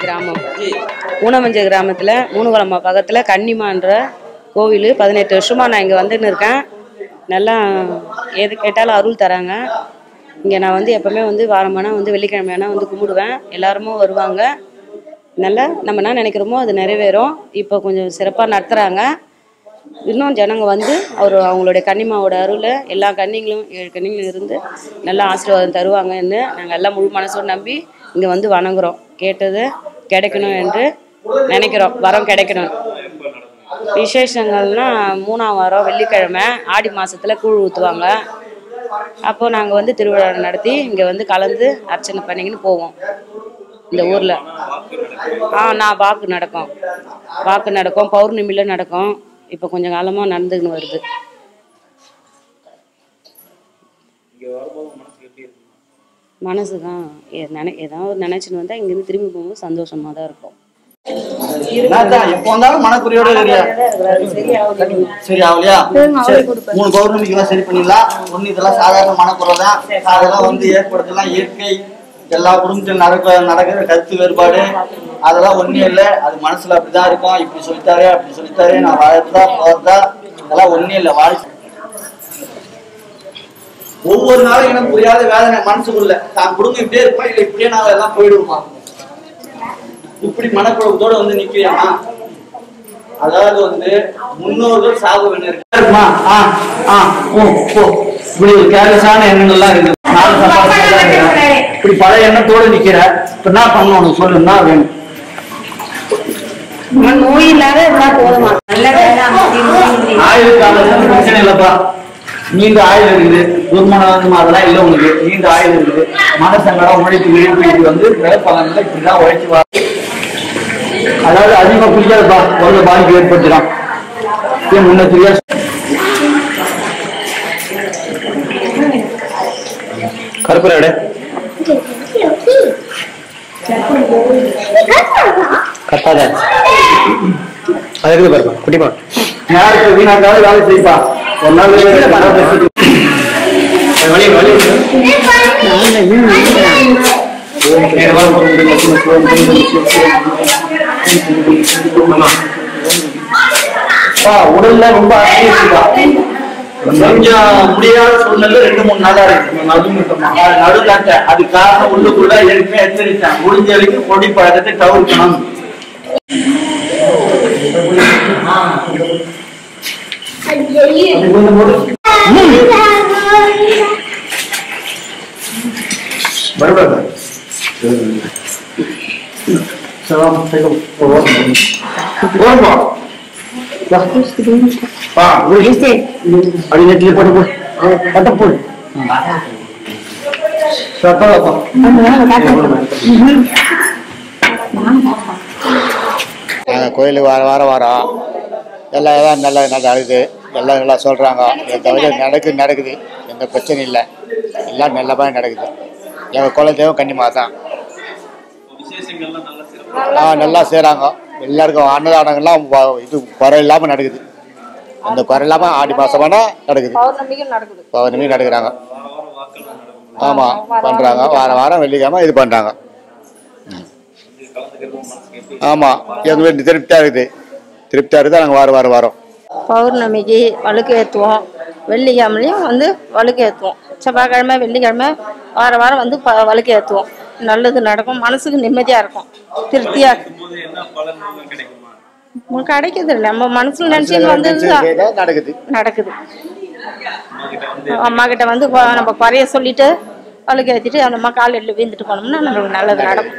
கிராமம் ஊனமஞ்சை கிராமத்தில் மூணுகுளம்மா பக்கத்தில் கன்னிமான்ற கோவில் பதினெட்டு வருஷமாக நான் இங்கே வந்துன்னு இருக்கேன் நல்லா எது கேட்டாலும் அருள் தராங்க இங்கே நான் வந்து எப்போவுமே வந்து வாரமானா வந்து வெள்ளிக்கிழமையானா வந்து கும்பிடுவேன் எல்லாருமே வருவாங்க நல்லா நம்ம என்ன நினைக்கிறோமோ அது நிறைவேறும் இப்போ கொஞ்சம் சிறப்பாக நடத்துகிறாங்க இன்னும் ஜனங்க வந்து அவர் அவங்களுடைய கன்னிமாவோட அருளை எல்லா கன்னிங்களும் ஏழு கன்னிங்களும் இருந்து நல்லா ஆசீர்வாதம் தருவாங்கன்னு நாங்கள் எல்லாம் முழு மனசோடு நம்பி இங்கே வந்து வணங்குறோம் கேட்டது கிடைக்கணும் என்று நினைக்கிறோம் வரம் கிடைக்கணும் விசேஷங்கள்னா மூணாம் வாரம் வெள்ளிக்கிழமை ஆடி மாசத்துல கூழ் ஊற்றுவாங்க அப்போ நாங்கள் வந்து திருவிழா நடத்தி இங்கே வந்து கலந்து அர்ச்சனை பண்ணிக்கின்னு போவோம் இந்த ஊரில் ஆ நான் வாக்கு நடக்கும் வாக்கு நடக்கும் பௌர்ணமியில் நடக்கும் இப்போ கொஞ்சம் காலமாக நடந்துக்கின்னு வருது மனசுதான் எ- நினை ஏதாவது நினச்சின்னு வந்தால் இங்கேருந்து திரும்பி போகும்போது சந்தோஷமாக தான் இருக்கும் என்னதான் எப்போ வந்தாலும் மனக்குறையோட இருக்கியா சரி ஆகலையா சரி மூணு பௌர்ணமிக்கு எல்லாம் சரி பண்ணிடலாம் ஒண்ணு இதெல்லாம் சாதாரண மனக்குறை தான் அதெல்லாம் வந்து ஏற்படுத்தலாம் இயற்கை எல்லா குடும்பத்திலும் நடக்க நடக்கிற கருத்து வேறுபாடு அதெல்லாம் ஒண்ணும் இல்லை அது மனசுல அப்படிதான் இருக்கும் இப்படி சொல்லித்தாரு அப்படி சொல்லித்தாரு நான் வாழ்றதா போறதா இதெல்லாம் ஒண்ணும் இல்லை வாழ்க்கை ஒவ்வொரு நாளும் எனக்கு புரியாத வேதனை மனசுக்குள்ள தான் குடும்பம் இப்படியே இருப்பா இல்ல இப்படியே நாள் எல்லாம் போயிடுவோமா இப்படி மனக்குழப்பத்தோட வந்து நிக்கிறியாமா அதாவது வந்து முன்னோர்கள் சாகு இருக்குமா ஆ ஆ ஓ ஓ இப்படி ஒரு கேர்லெஸ்ஸான எண்ணங்கள்லாம் இருக்கு நாலு சம்பாதிச்சதா இருக்கு. இப்படி பழைய எண்ணத்தோட நிக்கிற இப்ப என்ன பண்ணணும் உனக்கு சொல்லு என்ன வேணும் நோய் இல்லாத இருந்தால் போதுமா நல்ல ஆயுள் காலத்துல பிரச்சனை இல்லப்பா நீண்ட ஆயுள் இருக்குது துர்மணம் அதெல்லாம் இல்லை உனக்கு நீண்ட ஆயுள் இருக்குது மனசங்கடம் உழைப்பு விழிப்பு இது வந்து விளைப்பலன்ல இப்படிதான் உழைச்சு வா அதாவது அதிகமா குடிக்காதப்பா உடல பாதிப்பு ஏற்படுத்திடும் ஏன் முன்ன தெரியாது கருப்புராடு கத்தாத அது இருக்குது பாருப்பா குட்டிப்பா யாருக்கு வீணாக்காத வேலை செய்ப்பா ஒரு நாள் வழி வழி உடல்ல ரொம்ப அசையுதுப்பா. கொஞ்சம் முடியாத சூழ்நிலை ரெண்டு மூணு நாளா இருக்கு நடுமுட்டமா நடுநாட்ட அது காரணம் உள்ளுக்குள்ள ஏற்கனவே எச்சரித்தேன் முடிஞ்ச வரைக்கும் கொடி பழக்கத்தை தவிர்க்கணும் அது கொஞ்சம் போடு. பரவாயில்ல சலாம் சைக்கம் போவோம் போவோம் வா அப்படி நெட்டில போட்டு போடு பட்ட போடு சத்தலப்பா நாங்கள் கோயிலுக்கு வார வாரம் வரோம் எல்லாம் எல்லாம் நல்லா நடக்குது எல்லாம் நல்லா சொல்கிறாங்க எந்த வகையில் நடக்குது நடக்குது எந்த பிரச்சனையும் இல்லை எல்லாம் நல்லபடியாக நடக்குது எங்கள் குலதெய்வம் கன்னிமா தான் ஆ நல்லா செய்கிறாங்க எல்லாருக்கும் அன்னதானங்கள்லாம் வ- இது குறை இல்லாமல் நடக்குது அந்த குறை இல்லாமல் ஆடி மாதமானா நடக்குது பௌர்ணமி நடக்கிறாங்க ஆமாம் பண்ணுறாங்க வாரம் வாரம் வெள்ளிக்கிழமை இது பண்ணுறாங்க ஆமாம் எங்களுக்கு திருப்தியாக இருக்குது திருப்தியாக இருக்குது நாங்கள் வாரம் வாரம் வரோம் பௌர்ணமிக்கு வழுக்கு ஏற்றுவோம் வெள்ளிக்கிழமையும் வந்து வழுக்கு ஏற்றுவோம் செவ்வாய்க்கிழமை வெள்ளிக்கிழமை வார வாரம் வந்து ப வழுக்கு ஏற்றுவோம் நல்லது நடக்கும் மனசுக்கு நிம்மதியாக இருக்கும் திருப்தியாக கிடைக்குது நம்ம மனசுல நினச்சின்னு வந்தது தான் நடக்குது நடக்குது அம்மா கிட்ட வந்து கொ- நம்ம குறைய சொல்லிட்டு வழுக்கு ஏற்றிட்டு அந்த அம்மா காலில் வீந்துட்டு போனோம்னா நம்மளுக்கு நல்லது நடக்கும்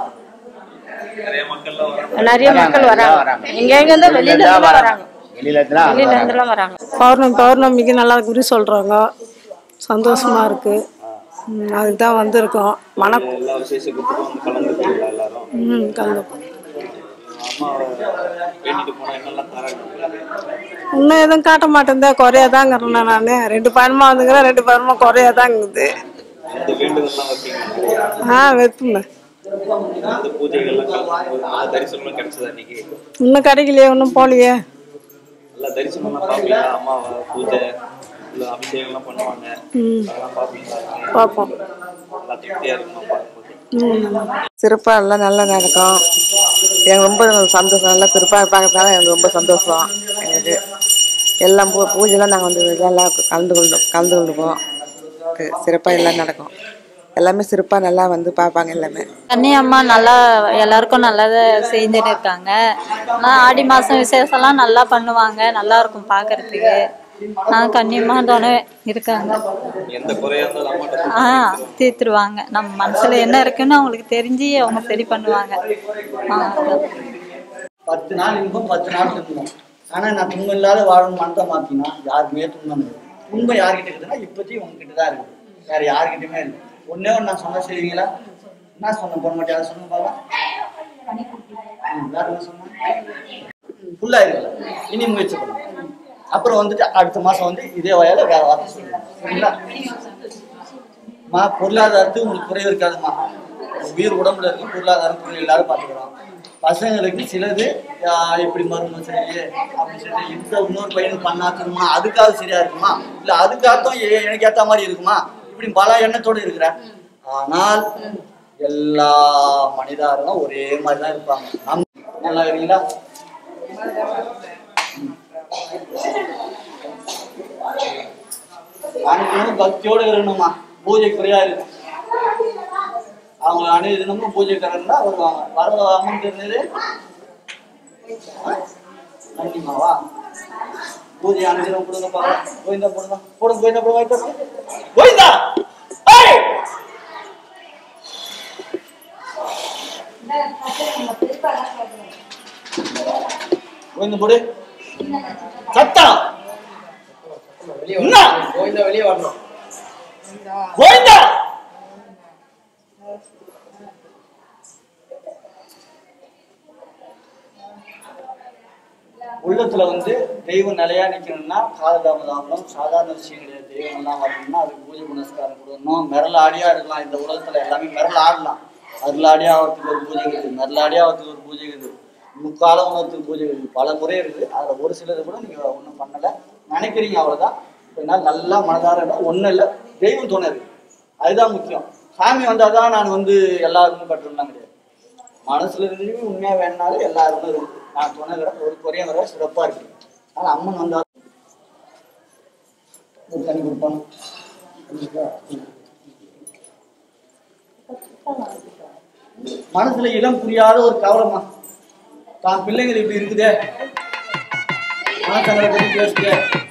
நிறைய மக்கள் வராங்க எங்க எங்க இருந்து வெளியில இருந்து வராங்க வெளியில இருந்துலாம் வெளியில இருந்துலாம் வராங்க பௌர்ணமி பௌர்ணமிக்கு நல்லா குறி சொல்கிறாங்க சந்தோஷமா இருக்கு ம், அதுக்கு தான் வந்திருக்கோம் மன ம் கலந்துப்போம் இன்னும் எதுவும் காட்ட மாட்டேன் குறையா தாங்கிறேன் நான் ரெண்டு பயணமா வந்துக்கிறேன் ரெண்டு பயணமா குறையா தாங்குது ஆ வைப்புங்க இன்னும் கிடைக்கலையே இன்னும் போகலையே நல்லா தரிசனம்லாம் பார்ப்பீங்களா அம்மாவை பூஜை இல்லை அபிஷேகம்லாம் பண்ணுவாங்க ம் அதெல்லாம் பார்ப்பீங்களா பார்ப்போம் நல்லா திருப்தியாக இருக்குமா பார்க்கும்போது சிறப்பாக எல்லாம் நல்லா நடக்கும் எனக்கு ரொம்ப சந்தோஷம் நல்லா சிறப்பாக பார்க்கறதுனால எனக்கு ரொம்ப சந்தோஷம் எனக்கு எல்லாம் பூ பூஜைலாம் நாங்கள் வந்து இதெல்லாம் கலந்து கொண்டு கலந்து கொண்டுக்குவோம் சிறப்பாக எல்லாம் நடக்கும் எல்லாமே சிறப்பாக நல்லா வந்து பார்ப்பாங்க எல்லாமே கன்னி அம்மா நல்லா எல்லாருக்கும் நல்லதை செஞ்சுட்டு இருக்காங்க ஆனால் ஆடி மாதம் விசேஷம்லாம் நல்லா பண்ணுவாங்க நல்லா இருக்கும் பார்க்கறதுக்கு நான் கன்னியம்மா தானே இருக்காங்க எந்த குறையா இருந்தாலும் அம்மாட்ட ஆ தீர்த்துருவாங்க நம்ம மனசுல என்ன இருக்குன்னு அவங்களுக்கு தெரிஞ்சு அவங்க சரி பண்ணுவாங்க ஆ, அதான். பத்து நாள் இன்பம் பத்து நாள் துன்பம் ஆனா நான் துன்பம் இல்லாத வாழணும் மனத்தை மாத்தினா யாருக்குமே துன்பம் இல்லை துன்பம் யார்கிட்ட இருக்குதுன்னா இப்போதைக்கு உங்ககிட்ட தான் இருக்கு வேற யார்கிட்டயுமே இல்லை ஒன்னே ஒன்று நான் சொன்னா செய்வீங்களா என்ன சொன்ன போட மாட்டேன் அதை சொன்ன பாக்கலாம் வேற என்ன சொன்னேன் ஃபுல்லா இருக்கல இனி முயற்சி பண்ணுங்க அப்புறம் வந்துட்டு அடுத்த மாசம் வந்து இதே வயல வேற வார்த்தை சொல்லுங்க சரிங்களா மா பொருளாதாரத்துக்கு உங்களுக்கு குறைவு இருக்காதுமா உயிர் உடம்புல இருக்கும் பொருளாதாரம் குறைவு எல்லாரும் பார்த்துக்கிறோம் பசங்களுக்கு சிலது ஆஹ் இப்படி மருமம் சரி அப்படி சரி இந்த இன்னொரு பையனுக்கு பண்ணாக்கணுமா அதுக்காக சரியா இருக்குமா இல்ல அதுக்காகத்தான் எ- எனக்கு ஏத்த மாதிரி இருக்குமா இப்படி பல எண்ணத்தோடு இருக்கிறேன் ஆனால் எல்லா மனிதர்களும் ஒரே மாதிரி தான் இருப்பாங்க நம் நல்லா இருக்கீங்களா அனுதினமும் பக்தியோட இருக்கணுமா பூஜை குறையா இருக்கும் அவங்க அனுதினமும் பூஜை கரண்டா வருவாங்க வர அம்மன் தெரிஞ்சது நன்றிமாவா பூஜை அனுதினம் கொடுங்க பாக்கலாம் கோவிந்தா போடுங்க போடுங்க கோவிந்தா போடுங்க கோவிந்தா கோவிந்தா ஏய்! கோவிந்தா போடு சத்தம் என்ன வெளியே வரணும் கோவிந்தா உள்ளத்துல வந்து தெய்வம் நிலையா நிக்கணும்னா காலதாமதாமலம் சாதாரண விஷயம் கிடையாது தெய்வம் எல்லாம் வரணும்னா அதுக்கு பூஜை புனஸ்காரம் கொடுக்கணும் மிரல் ஆடியா இருக்கலாம் இந்த உலகத்துல எல்லாமே மிரல் ஆடலாம் அருள் ஆடியா ஆகிறதுக்கு ஒரு பூஜை இருக்குது மிரல் ஆடியா ஆகிறதுக்கு ஒரு பூஜை இருக்குது முக்கால உணர்த்துக்கு பூஜை இருக்குது பல முறை இருக்குது அதுல ஒரு சிலது கூட நீங்க ஒண்ணும் பண்ணல நினைக்கிறீங்க அவ்வளவுதான் இதனால நல்லா மனதார ஒண்ணும் இல்லை தெய்வம் துணை இருக்கு அதுதான் முக்கியம் சாமி வந்தாதான் நான் வந்து எல்லாருக்கும் கட்டுறதுலாம் கிடையாது மனசுல இருந்து உண்மையா வேணாலும் எல்லாருமே இருக்கு நான் துணைகிற ஒரு குறைய வர சிறப்பா இருக்கு ஆனா அம்மன் வந்தா ஒரு தண்ணி கொடுப்பாங்க மனசுல இடம் புரியாத ஒரு கவலைமா தான் பிள்ளைங்க இப்படி இருக்குதே மனசங்களை பத்தி பேசுதே